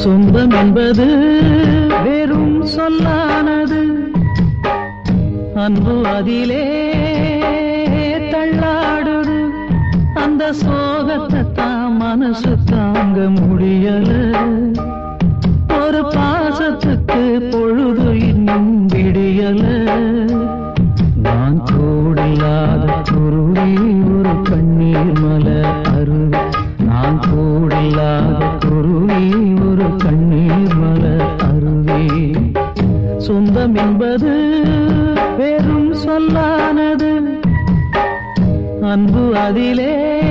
சொந்தம் என்பது வெறும் சொல்லானது அன்பு அதிலே தள்ளாடுது அந்த சோகத்தை தான் மனசு தாங்க முடியல ஒரு பாசத்துக்கு பொழுது இன்னும் விடியல நான் கூடில்லாத குருவி ஒரு கண்ணீர் மலர் அருவி நான் கூடில்லாத குருவி ஒரு கண்ணீர் மலர் அருவி சொந்தம் என்பது வெறும் சொல்லானது அன்பு அதிலே